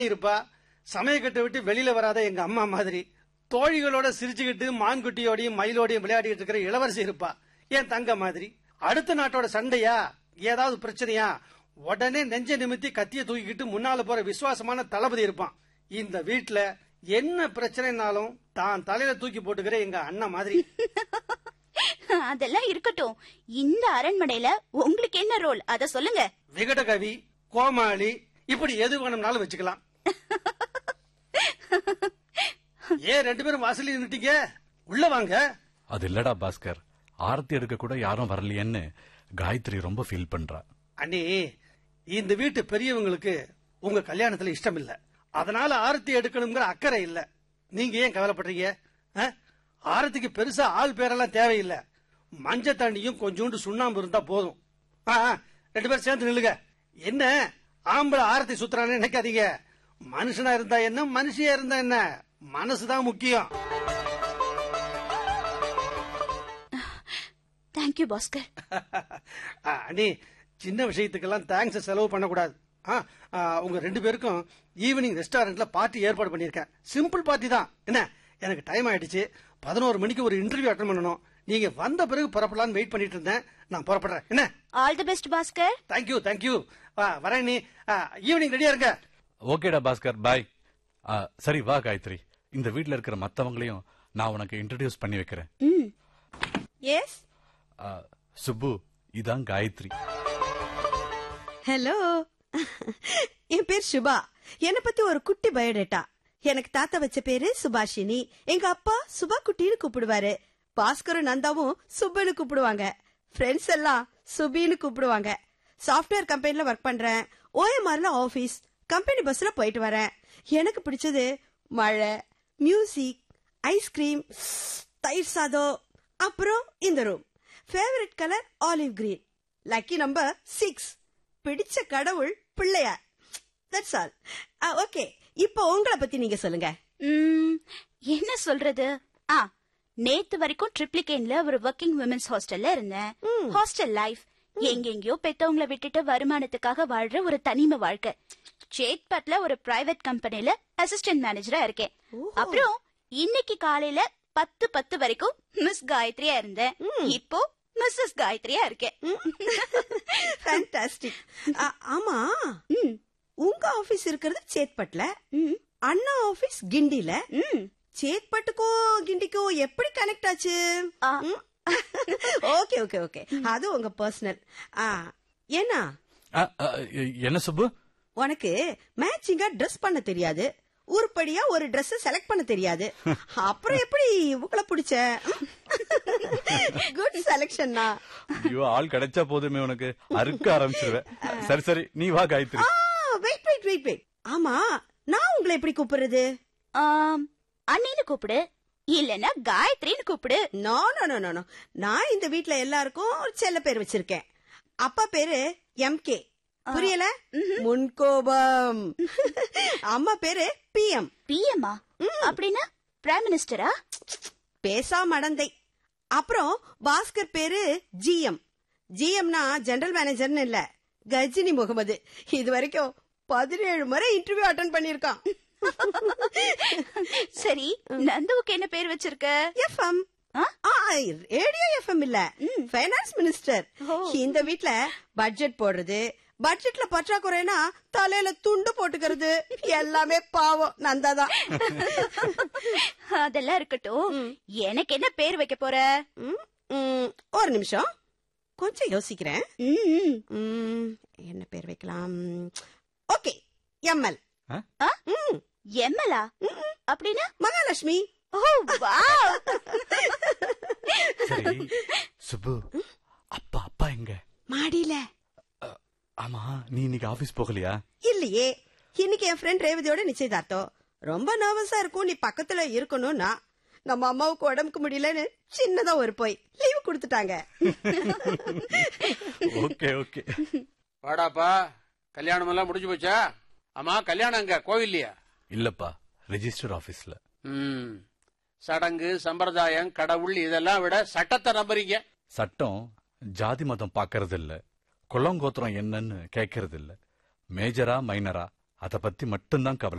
இருப்பா சமயக்கட்டை விட்டு வெளியில வராத எங்க அம்மா மாதிரி தோழிகளோட சிரிச்சுக்கிட்டு மான்குட்டியோடையும் மயிலோடையும் விளையாடிட்டு இருக்கிற இளவரசி இருப்பா என் தங்க மாதிரி அடுத்த நாட்டோட சண்டையா ஏதாவது பிரச்சனையா உடனே நெஞ்ச நிமித்தி கத்திய தூக்கிக்கிட்டு முன்னால போற விசுவாசமான தளபதி இருப்பான் இந்த வீட்ல என்ன பிரச்சனைனாலும் தான் தலையில தூக்கி போட்டுக்கிற எங்க அண்ணன் மாதிரி அதெல்லாம் இருக்கட்டும் இந்த அரண்மனையில உங்களுக்கு என்ன ரோல் அத சொல்லுங்க விகடகவி கோமாளி இப்படி எது வேணும்னாலும் வச்சுக்கலாம் ஏன் ரெண்டு பேரும் வாசலில் நின்னுட்டீங்க உள்ள வாங்க அது இல்லடா பாஸ்கர் ஆரத்தி எடுக்க கூட யாரும் வரலையேன்னு காயத்ரி ரொம்ப ஃபீல் பண்றா அண்ணி இந்த வீட்டு பெரியவங்களுக்கு உங்க கல்யாணத்துல இஷ்டம் இல்ல அதனால ஆரத்தி எடுக்கணுங்கிற அக்கறை இல்ல நீங்க ஏன் கவலைப்படுறீங்க ஆ? ஆரத்திக்கு பெருசா ஆள் பேரெல்லாம் தேவையில்லை மஞ்ச தண்ணியும் கொஞ்சோண்டு சுண்ணாம்பு இருந்தா போதும் ஆ, ஆ, ரெண்டு பேரும் சேர்ந்து நில்லுங்க என்ன ஆம்பளை ஆரத்தி சுத்துறான்னு நினைக்காதீங்க மனுஷனா இருந்தா என்ன மனுஷியா இருந்தா என்ன மனசுதான் முக்கியம் தேங்க்யூ பாஸ்கர் ஆ, அண்ணி சின்ன விஷயத்துக்கெல்லாம் தேங்க்ஸ் செலவு பண்ணக்கூடாது ஆ, ஆ, உங்க ரெண்டு பேருக்கும் ஈவினிங் ரெஸ்டாரண்ட்ல பார்ட்டி ஏற்பாடு பண்ணியிருக்கேன் சிம்பிள் பார்ட்டி தான் என்ன எனக்கு டைம் ஆயிடுச்சு பதினோரு மணிக்கு ஒரு இன்டர்வியூ அட்டன் பண்ணணும் நீங்க வந்த பிறகு புறப்படலாம்னு வெயிட் பண்ணிட்டு இருந்தேன் நான் புறப்படுறேன் என்ன all the best Bhaskar thank you thank you வரேன் நீ ஈவினிங் ரெடியா இருங்க ஓகேடா பாஸ்கர் பாய் சரி வா காயத்ரி இந்த வீட்ல இருக்கிற மத்தவங்களையும் நான் உனக்கு இன்ட்ரடியூஸ் பண்ணி வைக்கிறேன் ம் எஸ் ஆ, சுப்பு இதான் காயத்ரி ஹலோ என் பேர் சுபா என்ன பத்தி ஒரு குட்டி பயோடேட்டா எனக்கு தாத்தா வச்ச பேரு சுபாஷினி எங்க அப்பா சுபா குட்டின்னு கூப்பிடுவாரு பாஸ்கரும் நந்தாவும் சுப்புன்னு கூப்பிடுவாங்க ஃப்ரெண்ட்ஸ் எல்லாம் சுபின்னு கூப்பிடுவாங்க சாஃப்ட்வேர் கம்பெனில ஒர்க் பண்றேன் ஓஎம்ஆர்ல ஆபீஸ் கம்பெனி பஸ்ல போயிட்டு வரேன் எனக்கு பிடிச்சது மழை மியூசிக் ஐஸ்கிரீம் தயிர் சாதம் அப்புறம் இந்த room favourite colour olive green lucky number six பிடிச்ச கடவுள் பிள்ளையார் தட்ஸ் ஆல் ஓகே இப்போ உங்களை பத்தி நீங்க சொல்லுங்க ம், என்ன சொல்றது ஆ நேத்து வரைக்கும் ட்ரிப்ளிகேன்ல ஒரு ஒர்க்கிங் விமன்ஸ் ஹாஸ்டல்ல இருந்தேன் ஹாஸ்டல் லைஃப் எங்கெங்கயோ பெத்தவங்கள விட்டுட்டு வருமானத்துக்காக வாழ்ற ஒரு தனிமை வாழ்க்கை சேத்பட்ல ஒரு பிரைவேட் கம்பெனில அசிஸ்டன்ட் மேனேஜரா இருக்கேன் அப்புறம் இன்னைக்கு காலையில பத்து பத்து வரைக்கும் மிஸ் காயத்ரியா இருந்தேன் இப்போ மிஸ்ஸஸ் காயத்ரியா இருக்கேன் ஃபேண்டாஸ்டிக் ஆமா உங்க ஆபீஸ் இருக்கிறது சேத்பட்ல அண்ணா ஆபீஸ் கிண்டில ம் சேத்பட்டுக்கும் கிண்டிக்கும் எப்படி கனெக்ட் ஆச்சு ஆ. ஓகே ஓகே ஓகே அது உங்க பர்சனல் ஏன்னா ஆ, ஆ, என்ன சுப்பு உனக்கு மேட்சிங்கா ட்ரெஸ் பண்ண தெரியாது உருப்படியா ஒரு Dress செலக்ட் பண்ண தெரியாது அப்புறம் எப்படி உங்களை பிடிச்ச குட் செலக்ஷன்னா ஐயோ ஆள் கிடைச்சா போதுமே உனக்கு அறுக்க ஆரம்பிச்சிருவேன் சரி சரி நீ வா Gayathri wait wait wait wait ஆமா நான் உங்களை எப்படி கூப்பிடுறது ஆம், அண்ணின்னு கூப்பிடு இல்லனா காயத்ரின்னு கூப்பிடு no no no no no நான் இந்த வீட்ல எல்லாருக்கும் ஒரு செல்ல பேர் வச்சிருக்கேன் அப்பா பேரு எம்கே புரியல முன்கோபம் அம்மா பேரு பிஎம் பிஎம்மா அப்படின்னா பிரைம் மினிஸ்டரா பேசா மடந்தை அப்புறம் பாஸ்கர் பேரு ஜிஎம் ஜிஎம்னா ஜெனரல் மேனேஜர்னு இல்ல கஜினி முகமது இது வரைக்கும் பதினேழு முறை இன்டர்வியூ அட்டன் பண்ணிருக்கான் சரி நந்துவுக்கு என்ன பேர் வச்சிருக்க எஃப்எம் ஆ? ரேடியோ எஃப்எம் இல்ல ஃபைனான்ஸ் மினிஸ்டர் இந்த வீட்ல பட்ஜெட் போடுறது பட்ஜெட்ல பற்றாக்குறைனா தலையில துண்டு போட்டுக்கிறது எல்லாமே பாவம் நந்தாதான் அதெல்லாம் இருக்கட்டும் எனக்கு என்ன பேர் வைக்க போற ம், ம், ஒரு நிமிஷம் கொஞ்சம் யோசிக்கிறேன் ம், ம், என்ன பேர் வைக்கலாம் ஓகே எம்எல் ஆ? எம்எலா அப்படின்னா மகாலட்சுமி ஓ வாவ் சரி சுப்பு அப்பா அப்பா எங்க மாடியில ஆமா நீ இன்னைக்கு ஆபீஸ் போகலையா இல்லையே இன்னைக்கு என் ஃப்ரெண்ட் ரேவதியோட நிச்சயதார்த்தம் ரொம்ப நர்வஸா இருக்கும் நீ பக்கத்துல இருக்கணும்னா நம்ம அம்மாவுக்கு உடம்புக்கு முடியலன்னு சின்னதா ஒரு போய் லீவு கொடுத்துட்டாங்க ஓகே ஓகே வாடாப்பா கல்யாணம் எல்லாம் முடிஞ்சு போச்சா ஆமா கல்யாணம் அங்க கோவில்லையா இல்லப்பா ரெஜிஸ்டர் ஆபீஸ்ல ம் சடங்கு சம்பிரதாயம் கடவுள் இதெல்லாம் விட சட்டத்தை நம்புறீங்க சட்டம் ஜாதி மதம் பாக்கறது இல்ல குளங்கோத்திரம் என்னன்னு கேட்கறது இல்ல மேஜரா மைனரா அத பத்தி மட்டும்தான் கவலை